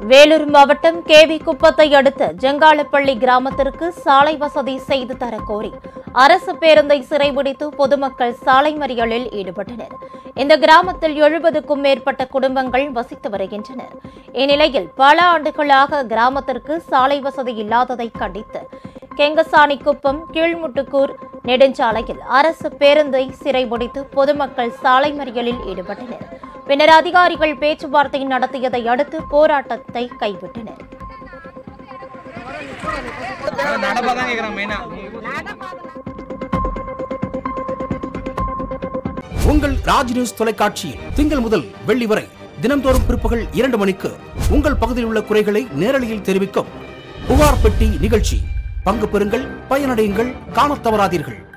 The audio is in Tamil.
வேலூர் மாவட்டம் கேவி குப்பத்தை அடுத்த ஜங்காளப்பள்ளி கிராமத்திற்கு சாலை வசதி செய்து தர கோரி அரசு பேருந்தை சிறைபிடித்து பொதுமக்கள் சாலை மறியலில் ஈடுபட்டனர் இந்த கிராமத்தில் எழுபதுக்கும் மேற்பட்ட குடும்பங்கள் வசித்து வருகின்றனர் இந்நிலையில் பல ஆண்டுகளாக கிராமத்திற்கு சாலை வசதி இல்லாததை கண்டித்து கெங்கசாணிக்குப்பம் கீழ்முட்டுக்கூர் நெடுஞ்சாலையில் அரசு பேருந்தை சிறைபிடித்து பொதுமக்கள் சாலை மறியலில் ஈடுபட்டனர் பின்னர் அதிகாரிகள் பேச்சுவார்த்தை நடத்தியதை அடுத்து போராட்டத்தை கைவிட்டனர் நடப்பா தான் கேட்குறான் மெயினா உங்கள் ராஜ் நியூஸ் தொலைக்காட்சியில் திங்கள் முதல் வெள்ளி வரை தினம்தோறும் பிற்பகல் இரண்டு மணிக்கு உங்கள் பகுதியில் உள்ள குறைகளை நேரலையில் தெரிவிக்கும் புகார் பெட்டி நிகழ்ச்சி பங்கு பெறுங்கள் பயனடையுங்கள் காணத் தவறாதீர்கள்